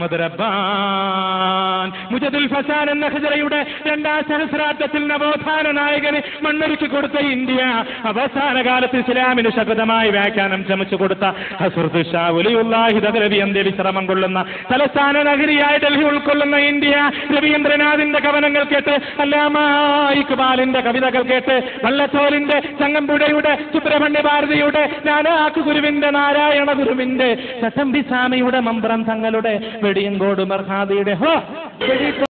Ahmed Rabban മുജദുൽ ഫസാൻ എന്ന ഹിജറയുടെ രണ്ടാം സഹസ്രാബ്ദത്തിൽ നവോത്ഥാന നായകന് മണ്ണൊരുക്കി കൊടുത്ത ഇന്ത്യ അവസാന കാലത്ത് ഇസ്ലാമിന് ശക്തമായി വ്യാഖ്യാനം ചമച്ചു കൊടുത്ത ഹസുർദ് ഷാ ഉലിയുല്ലാഹി രവിയന്ത്യ വിശ്രമം കൊള്ളുന്ന തലസ്ഥാന നഗരിയായ ഡൽഹി ഉൾക്കൊള്ളുന്ന ഇന്ത്യ രവീന്ദ്രനാഥിന്റെ കവനങ്ങൾ കേട്ട് അല്ലാമ ഇക്ബാലിന്റെ കവിതകൾ കേട്ട് വള്ളത്തോലിന്റെ ചങ്ങമ്പുഴയുടെ സുബ്രഹ്മണ്യ ഭാരതിയുടെ നാനാക്ക് ഗുരുവിന്റെ നാരായണ ഗുരുവിന്റെ ചട്ടമ്പി സ്വാമിയുടെ മമ്പ്രം തങ്ങളുടെ വെടിയങ്കോട് മർഹാദിയുടെ ഹോ വെടി